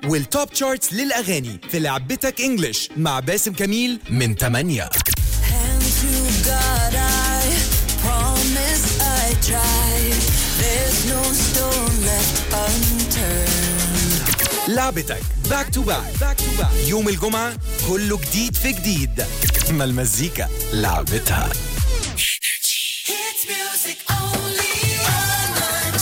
والتوب تشارتس للأغاني في لعبتك انجلش مع باسم كميل من 8 Hands you got, I promise I tried. There's no stone left unturned. لعبتك باك تو باك يوم الجمعة كله جديد في جديد ما المزيكا لعبتها Hits music only on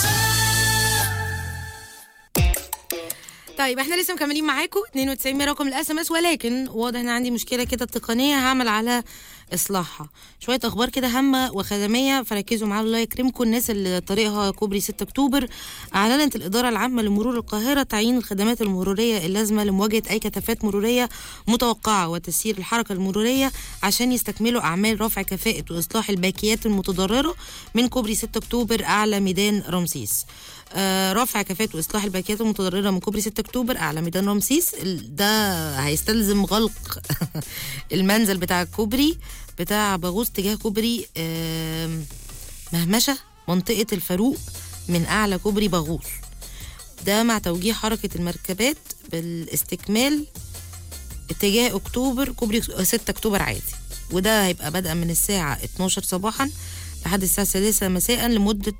طيب احنا لسه مكملين معاكم 92 رقم الاس ام اس ولكن واضح ان عندي مشكله كده تقنيه هعمل على اصلاحها شويه اخبار كده هامه وخدميه فركزوا معايا الله يكرمكم الناس اللي طريقها كوبري 6 اكتوبر اعلنت الاداره العامه لمرور القاهره تعيين الخدمات المروريه اللازمه لمواجهه اي كثافات مروريه متوقعه وتسيير الحركه المروريه عشان يستكملوا اعمال رفع كفاءه واصلاح الباكيات المتضرره من كوبري 6 اكتوبر اعلى ميدان رمسيس آه، رفع كفاءة وإصلاح الباكيات المتضررة من كوبري 6 أكتوبر أعلى ميدان رمسيس ال- ده هيستلزم غلق المنزل بتاع الكوبري بتاع باغوس تجاه كوبري آم، مهمشة منطقة الفاروق من أعلى كوبري باغوس ده مع توجيه حركة المركبات بالاستكمال اتجاه أكتوبر كوبري 6 أكتوبر عادي وده هيبقى بدءا من الساعة 12 صباحا لحد الساعة 6 مساء لمدة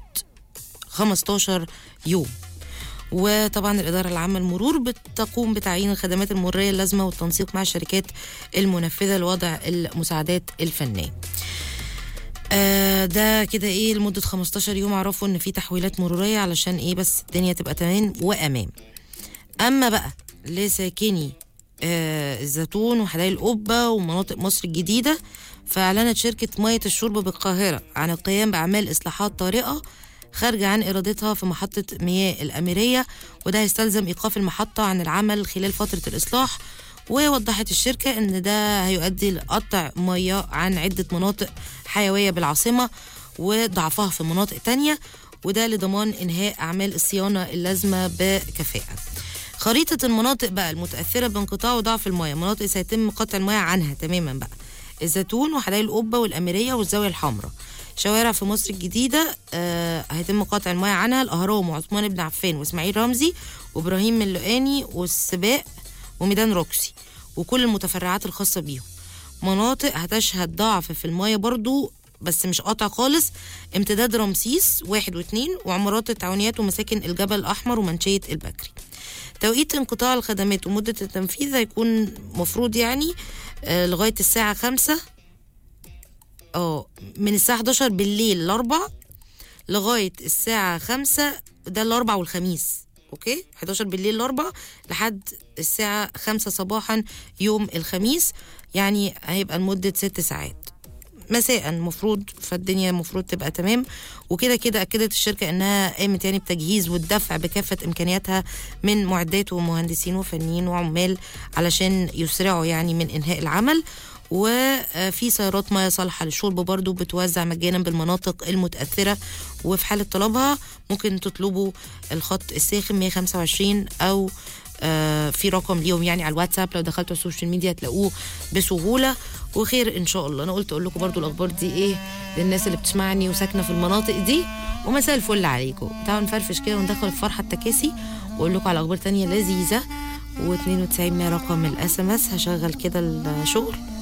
15 يوم وطبعا الإدارة العامة للمرور بتقوم بتعيين الخدمات المرورية اللازمة والتنسيق مع الشركات المنفذة لوضع المساعدات الفنية آه ده كده ايه لمدة 15 يوم اعرفوا ان في تحويلات مرورية علشان ايه بس الدنيا تبقى تمام وامان اما بقى لساكني آه الزيتون وحدائق القبة ومناطق مصر الجديدة فأعلنت شركة مية الشرب بالقاهرة عن القيام بأعمال إصلاحات طارئة خارجة عن إرادتها في محطة مياه الأميرية وده هيستلزم إيقاف المحطة عن العمل خلال فترة الإصلاح ووضحت الشركة إن ده هيؤدي لقطع مياه عن عدة مناطق حيوية بالعاصمة وضعفها في مناطق تانية وده لضمان إنهاء أعمال الصيانة اللازمة بكفاءة خريطة المناطق بقى المتأثرة بانقطاع وضعف المياه مناطق سيتم قطع المياه عنها تماما بقى الزيتون وحدائق القبة والأميرية والزاوية الحمراء شوارع في مصر الجديدة آه هيتم قطع المياه عنها الأهرام وعثمان بن عفان وإسماعيل رمزي وإبراهيم اللؤاني والسباق وميدان روكسي وكل المتفرعات الخاصة بيهم مناطق هتشهد ضعف في المياه برضو بس مش قاطع خالص امتداد رمسيس واحد واثنين وعمارات التعاونيات ومساكن الجبل الأحمر ومنشية البكري توقيت انقطاع الخدمات ومدة التنفيذ هيكون مفروض يعني آه، لغاية الساعة خمسة اه من الساعة 11 بالليل الأربع لغاية الساعة خمسة ده الأربع والخميس أوكي 11 بالليل الأربع لحد الساعة خمسة صباحا يوم الخميس يعني هيبقى لمدة ست ساعات مساء المفروض فالدنيا المفروض تبقى تمام وكده كده اكدت الشركه انها قامت يعني بتجهيز والدفع بكافه امكانياتها من معدات ومهندسين وفنيين وعمال علشان يسرعوا يعني من انهاء العمل وفي سيارات مياه صالحه للشرب برضو بتوزع مجانا بالمناطق المتاثره وفي حاله طلبها ممكن تطلبوا الخط الساخن 125 او آه، في رقم ليهم يعني على الواتساب لو دخلتوا على السوشيال ميديا هتلاقوه بسهوله وخير ان شاء الله انا قلت اقول لكم برضو الاخبار دي ايه للناس اللي بتسمعني وساكنه في المناطق دي ومساء الفل عليكم تعالوا نفرفش كده وندخل الفرحه التكاسي واقول لكم على اخبار تانية لذيذه و92 رقم الاس ام اس هشغل كده الشغل